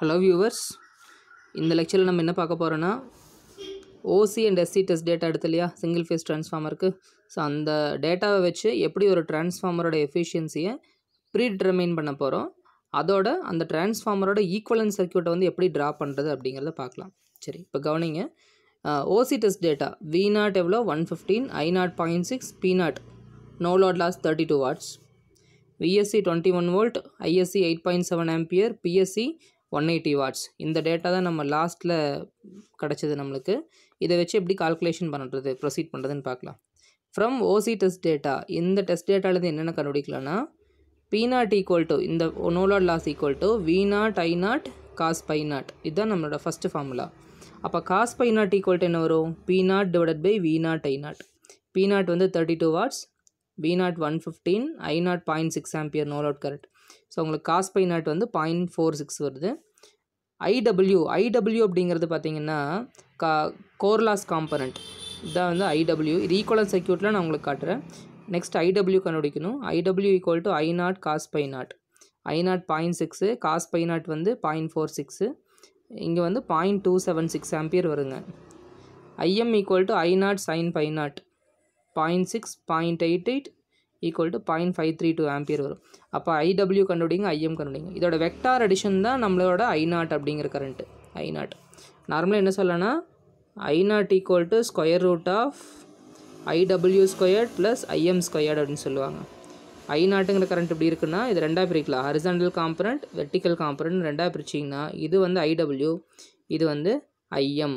hello viewers இந்த லெக்சரில் நம்ம என்ன பார்க்க போகிறோன்னா OC and SC test data எடுத்து இல்லையா சிங்கிள் ஃபேஸ் ட்ரான்ஸ்ஃபார்மருக்கு ஸோ அந்த டேட்டாவை வச்சு எப்படி ஒரு டிரான்ஸ்ஃபார்மரோட எஃபிஷியன்சியை ப்ரீ டிட்டர்மைன் பண்ண போகிறோம் அதோட அந்த டிரான்ஸ்ஃபார்மரோட ஈக்குவலன் சர்க்யூட்டை வந்து எப்படி ட்ரா பண்ணுறது அப்படிங்கிறத பார்க்கலாம் சரி இப்போ கவனிங்க OC test data V naught எவ்வளோ one fifteen I naught point six P naught no load loss thirty two watts VSC twenty one volt ISC eight point seven ampere PSC one eighty watts இந்த data தான் நம்ம லாஸ்ட்டில் கிடச்சிது நம்மளுக்கு இதை வச்சு எப்படி கால்குலேஷன் பண்ணுறது ப்ரொசீட் பண்ணுறதுன்னு பார்க்கலாம் ஃப்ரம் ஓசி டெஸ்ட் டேட்டா இந்த டெஸ்ட் டேட்டாலேருந்து என்னென்ன கண்டுபிடிக்கலாம்னா பி நாட் ஈக்குவல் டு இந்த no load loss equal to V naught I naught cos phi naught இதுதான் நம்மளோட ஃபஸ்ட்டு ஃபார்முலா அப்போ cos phi naught equal to என்ன வரும் P naught divided by V naught I naught P naught வந்து thirty two watts V naught one fifteen I naught point six ampere no load correct so உங்களுக்கு cos phi naught வந்து point four six வருது IW IW அப்படிங்கிறது பார்த்தீங்கன்னா கா கோர்லாஸ் component இதான் வந்து IW இது ஈக்குவலன் சர்க்யூட்டில் நான் உங்களுக்கு காட்டுறேன் நெக்ஸ்ட் ஐடபிள்யூ கண்டுபிடிக்கணும் IW equal to I naught cos phi naught I naught point six cos phi naught வந்து பாயிண்ட் ஃபோர் சிக்ஸு இங்கே வந்து point two seven six ampere வருங்க IM equal to I naught sine phi naught point six point eight eight equal to point five three two ampere வரும் அப்போ IW கண்டுபிடிங்க IIM கண்டுபிடிங்க இதோட vector addition தான் நம்மளோட ஐ நாட் அப்படிங்கிற current I naught நார்மலாக என்ன சொல்லலாம்னா I naught equal to square root of IW squared plus IM squared அப்படின்னு சொல்லுவாங்க ஐ நாட்டுங்கிற கரண்ட் இப்படி இருக்குன்னா இது ரெண்டாக பிரிக்கலாம் ஹரிசாண்டல் காம்பனண்ட் வெர்டிக்கல் காம்பனண்ட் ரெண்டாக பிரிச்சிங்கன்னா இது வந்து ஐடபிள்யூ இது வந்து ஐஎம்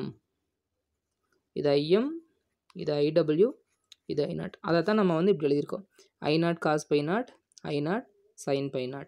இது ஐஎம் இது ஐடபிள்யூ இது ஐ நாட் அதை தான் நம்ம வந்து இப்படி எழுதியிருக்கோம் I naught cos phi naught I naught sine phi naught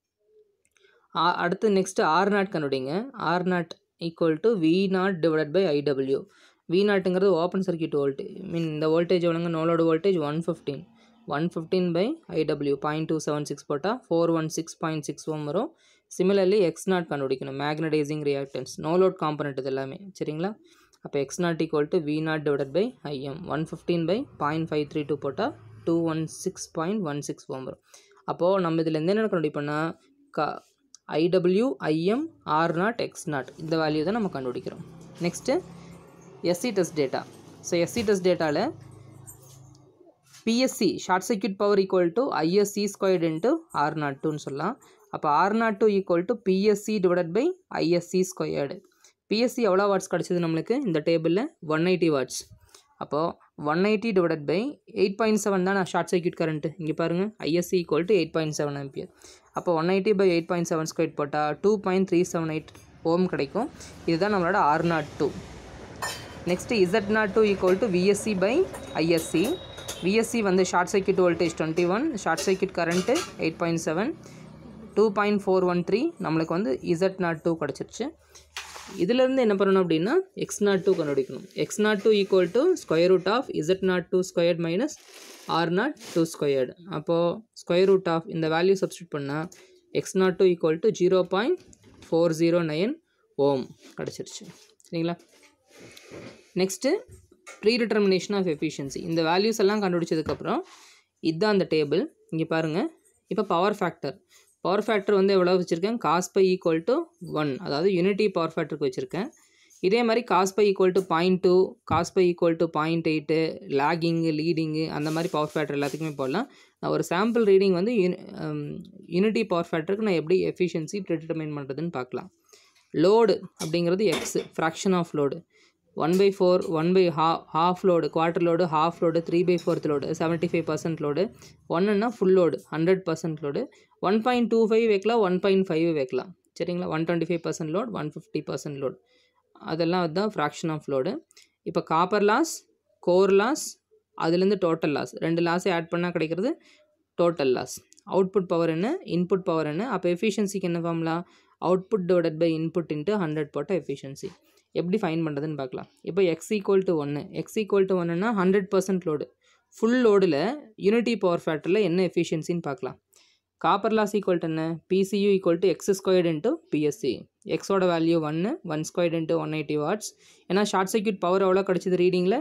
அடுத்து நெக்ஸ்ட்டு ஆர் நாட் கண்டுபிடிங்க R naught equal to V naught divided by IW V நாட்டுங்கிறது ஓப்பன் சர்க்கியூட் வோல்டேஜ் மீன் இந்த வோல்டேஜ் எவ்வளோங்க நோலோட voltage one fifteen one fifteen by IW point two seven six போட்டால் four one six point six ohm வரும் similarly X naught கண்டுபிடிக்கணும் magnetising reactance no load component இது எல்லாமே சரிங்களா அப்போ X not equal to V naught divided by IM one fifteen by point five three two போட்டால் two one six point one six ohm வரும் அப்போது நம்ம இதில் எந்த என்ன கண்டுபிடிப்போம்னா க IW IM R naught X naught இந்த வேல்யூ தான் நம்ம கண்டுபிடிக்கிறோம் next SC test data so SC test டேட்டாவில் PSC short circuit power equal to ISC squared into R naught டூன்னு சொல்லலாம் அப்போ R naught two equal to BSc divided by ISC squared PSC எவ்வளோ watts கிடச்சிது நம்மளுக்கு இந்த டேபிளில் ஒன் எயிட்டி வாட்ஸ் அப்போது one eighty divided by eight point seven தான் நான் ஷார்ட் சர்க்யூட் கரண்ட்டு இங்கே பாருங்கள் ISC equal to eight point seven ampere அப்போ one eighty by eight point seven square போட்டால் two point three seven eight ohm கிடைக்கும் இதுதான் நம்மளோட R naught two next Z naught two equal to VSC by ISC VSC வந்து short circuit voltage twenty one short circuit current eight point seven two point four one three நம்மளுக்கு வந்து Z naught two கிடச்சிருச்சு இதிலேருந்து என்ன பண்ணணும் அப்படின்னா X naught two கண்டுபிடிக்கணும் X naught two equal to square root of Z naught two squared minus R naught two squared அப்போது square root of இந்த வேல்யூ சப்ஸ்டியூட் பண்ணால் X naught two equal to zero point four zero nine ohm கிடச்சிருச்சு சரிங்களா next predetermination of efficiency இந்த values எல்லாம் கண்டுபிடிச்சதுக்கப்புறம் இதுதான் அந்த டேபிள் இங்கே பாருங்கள் இப்போ பவர் ஃபேக்டர் பவர் ஃபேக்டர் வந்து எவ்வளோ வச்சுருக்கேன் cos phi equal to one அதாவது யூனிட்டி பவர் ஃபேக்டருக்கு வச்சுருக்கேன் இதே மாதிரி cos phi equal to point two cos phi equal to point eight lagging leading அந்த மாதிரி பவர் ஃபேக்டர் எல்லாத்துக்குமே போடலாம் நான் ஒரு சாம்பிள் ரீடிங் வந்து யூனிட்டி பவர் ஃபேக்டருக்கு நான் எப்படி எஃபிஷியன்சி டிட்டர்மைன் பண்ணுறதுன்னு பார்க்கலாம் லோடு அப்படிங்கிறது X fraction of load one by four one by ஹா half load quarter load half load three by fourth load seventy five percent load ஒன்றுனா full load hundred percent load one point two five வைக்கலாம் one point five வைக்கலாம் சரிங்களா one twenty five percent load one fifty percent load அதெல்லாம் அதுதான் fraction of load இப்போ copper loss core loss அதுலேருந்து total loss ரெண்டு லாஸை ஆட் பண்ணால் கிடைக்கிறது டோட்டல் லாஸ் அவுட்புட் பவர் என்ன இன்புட் பவர் என்ன அப்போ எஃபிஷியன்சிக்கு என்ன formula output divided by input into hundred போட்ட எஃபிஷியன்சி எப்படி ஃபைன் பண்ணுறதுன்னு பார்க்கலாம் இப்போ எக்ஸ் ஈக்குவல் டு ஒன்று எக்ஸ் ஈக்குவல் டு ஒன்றுனா ஹண்ட்ரட் பர்சன்ட் லோடு ஃபுல் லோடில் யூனிட்டி பவர் ஃபேக்டரில் என்ன எஃபிஷியன்சின்னு பார்க்கலாம் காப்பர் லாஸ் ஈக்குவல் டு என்ன PCU equal to X squared into PSC எக்ஸோட வேல்யூ ஒன்று one squared into one eighty watts ஏன்னா ஷார்ட் சர்க்யூட் பவர் எவ்வளோ கிடச்சிது ரீடிங்கில்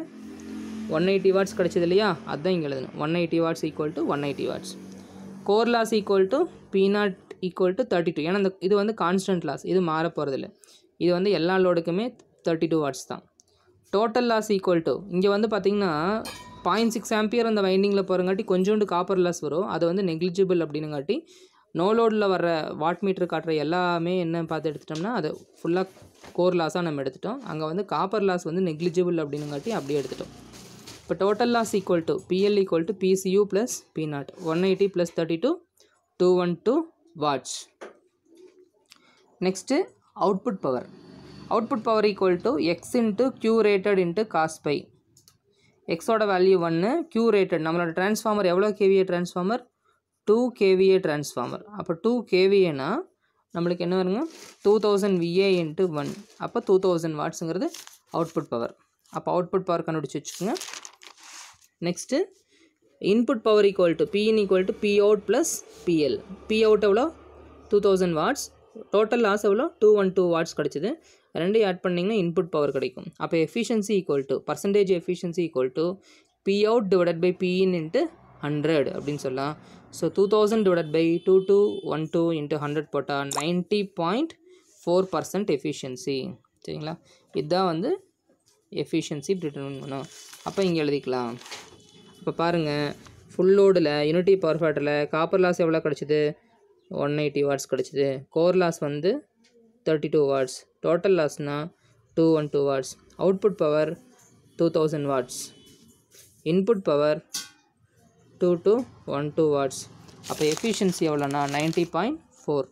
ஒன் எயிட்டி வாட்ஸ் கிடச்சிது இல்லையா அதுதான் இங்கே எழுதணும் one eighty watts equal to one eighty watts core loss equal to P naught equal to thirty two ஏன்னா இந்த இது வந்து கான்ஸ்டன்ட் லாஸ் இது மாற போகிறதில்ல இது வந்து எல்லா லோடுக்குமே தேர்ட்டி டூ வாட்ஸ் தான் டோட்டல் லாஸ் ஈக்குவல் டு இங்கே வந்து பார்த்திங்கன்னா பாயிண்ட் சிக்ஸ் ஆம்பியர் அந்த வைண்டிங்கில் போகிறங்காட்டி கொஞ்சோண்டு காப்பர் லாஸ் வரும் அது வந்து நெக்லிஜிபிள் அப்படின்னுங்காட்டி நோ லோடில் வர வாட் மீட்டர் காட்டுற எல்லாமே என்ன பார்த்து எடுத்துட்டோம்னா அது ஃபுல்லாக கோர் லாஸாக நம்ம எடுத்துட்டோம் அங்கே வந்து காப்பர் லாஸ் வந்து நெக்லிஜிபிள் அப்படின்னுங்காட்டி அப்படியே எடுத்துட்டோம் இப்போ total loss equal to PL equal to PCU plus P naught one eighty plus thirty two two one two watts next output power output power equal to X into Q rated into cos phi எக்ஸோட value ஒன்று Q rated நம்மளோட transformer எவ்வளோ KVA transformer two KVA transformer அப்போ two கேவிஏனா நம்மளுக்கு என்ன வருங்க two thousand VA into one அப்போ டூ தௌசண்ட் வாட்ஸுங்கிறது அவுட்புட் பவர் அப்போ அவுட்புட் பவர் கண்டுபிடிச்சி வச்சுக்கோங்க next input power equal to P in equal to P out plus PL P out எவ்வளோ two thousand watts total loss எவ்வளோ டூ ஒன் டூ வாட்ஸ் கிடச்சிது ரெண்டையும் add பண்ணிங்கன்னா இன்புட் பவர் கிடைக்கும் அப்போ efficiency equal to percentage efficiency equal to P out divided by P in into hundred அப்படின்னு சொல்லலாம் so two thousand divided by two two one two into hundred போட்டால் ninety point four percent efficiency சரிங்களா இதுதான் வந்து efficiency determine பண்ணும் அப்போ இங்கே எழுதிக்கலாம் இப்போ பாருங்கள் ஃபுல் லோடில் யூனிட்டி பவர் ஃபேக்டரில் காப்பர் லாஸ் எவ்வளோ கிடச்சிது ஒன் எயிட்டி வாட்ஸ் கிடச்சிது கோர் லாஸ் வந்து தேர்ட்டி டூ வாட்ஸ் டோட்டல் லாஸ்னால் two one two watts output power two thousand watts input power two two one two watts அப்போ எஃபிஷியன்சி எவ்வளோனா ninety point four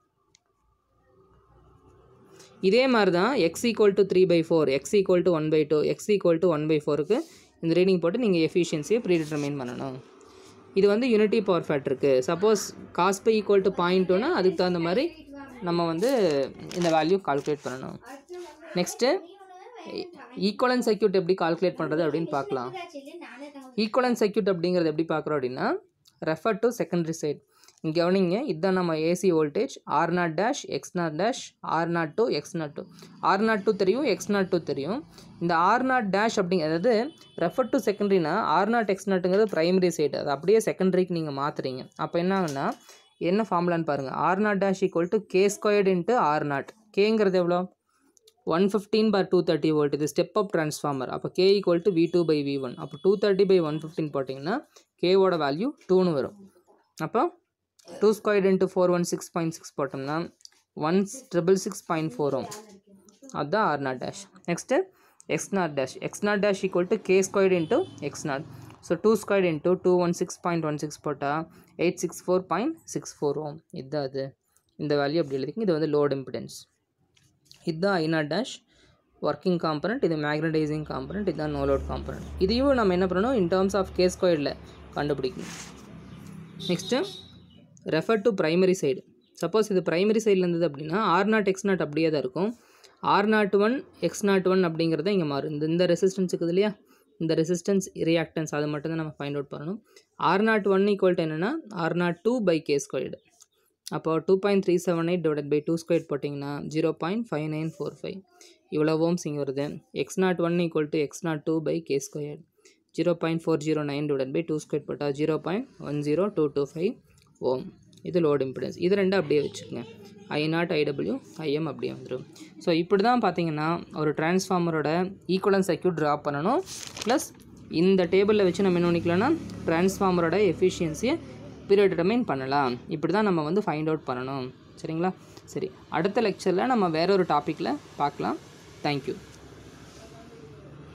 இதே மாதிரி தான் X equal to three by four X equal to one by two X equal to one by ஃபோருக்கு இந்த reading போட்டு நீங்கள் எஃபிஷியன்சியை pre determine பண்ணணும் இது வந்து யூனிட்டி பவர் ஃபேக்டருக்கு suppose cos phi equal to point டூனா அதுக்கு தகுந்த மாதிரி நம்ம வந்து இந்த வேல்யூ கால்குலேட் பண்ணணும் நெக்ஸ்ட்டு ஈக்குவலன் சர்க்யூட் எப்படி கால்குலேட் பண்ணுறது அப்படின்னு பார்க்கலாம் ஈக்குவலன் சர்க்யூட் அப்படிங்கிறது எப்படி பார்க்குறோம் அப்படின்னா ரெஃபர் டு செகண்டரி சைட் இங்கே கவனிங்க இதுதான் நம்ம AC voltage R naught dash X naught dash R naught two X naught two R naught two தெரியும் எக்ஸ் நாட் டூ தெரியும் இந்த ஆர் நாட் டேஷ் அப்படிங்க அதாவது ரெஃபர் டு செகண்டரினா ஆர் நாட் எக்ஸ் நாட்டுங்கிறது ப்ரைமரி சைடு அது அப்படியே செகண்டரிக்கு நீங்கள் மாற்றுறீங்க அப்போ என்ன ஆகுன்னா என்ன ஃபார்முலான்னு பாருங்கள் R naught dash equal to K squared into R naught கேங்கிறது எவ்வளோ one fifteen bar two thirty volt இது ஸ்டெப் அப் ட்ரான்ஸ்ஃபார்மர் அப்போ K equal to V two by V one அப்போ two thirty by one fifteen போட்டிங்கன்னா கேவோட வேல்யூ டூன்னு வரும் அப்போ two squared into four one six point six போட்டோம்னா one triple six point four ohm அதுதான் R naught dash next X naught dash X naught dash equal to K squared into X naught so two squared into two one six point one six போட்டால் eight six four point six four ohm இதுதான் அது இந்த value அப்படி எழுதிக்கிங்க இது வந்து load impedance இதுதான் I naught dash working component இது magnetizing component இதுதான் நோ லோட் காம்பனண்ட் இதையும் நம்ம என்ன பண்ணணும் இன் டேர்ம்ஸ் ஆஃப் கே ஸ்கொயர்டில் கண்டுபிடிக்கணும் next refer to primary side suppose இது ப்ரைமரி சைடில் இருந்தது அப்படின்னா ஆர் நாட் எக்ஸ் நாட் அப்படியே தான் இருக்கும் R naught one X naught one அப்படிங்கிறத இங்கே மாறும் இந்த இந்த ரெசிஸ்டன்ஸ் இருக்குது இல்லையா இந்த ரெசிஸ்டன்ஸ் ரியாக்டன்ஸ் அது மட்டும் தான் நம்ம ஃபைண்ட் அவுட் பண்ணணும் R naught one equal to என்னென்னா R naught two by K squared அப்போ two point three seven eight divide by two square போட்டிங்கன்னா zero point five nine four five இவ்வளோ ஓம்ஸ் இங்கே வருது X naught one equal to X naught two by K square zero point four zero nine divide by two square போட்டால் zero point one zero two two five ohm இது load impedance இது ரெண்டும் அப்படியே வச்சுக்கோங்க I not IW IIM அப்படியே வந்துடும் so இப்படி தான் பார்த்தீங்கன்னா ஒரு டிரான்ஸ்ஃபார்மரோட ஈக்குவலன் சர்க்யூட் ட்ரா பண்ணணும் ப்ளஸ் இந்த டேபிளில் வச்சு நம்ம என்ன பண்ணிக்கலாம்னா டிரான்ஸ்ஃபார்மரோட எஃபிஷியன்சியை பீரியட் டிட்டர்மைன் பண்ணலாம் இப்படி தான் நம்ம வந்து ஃபைண்ட் அவுட் பண்ணணும் சரிங்களா சரி அடுத்த லெக்சரில் நம்ம வேற ஒரு டாப்பிக்கில் பார்க்கலாம் தேங்க்யூ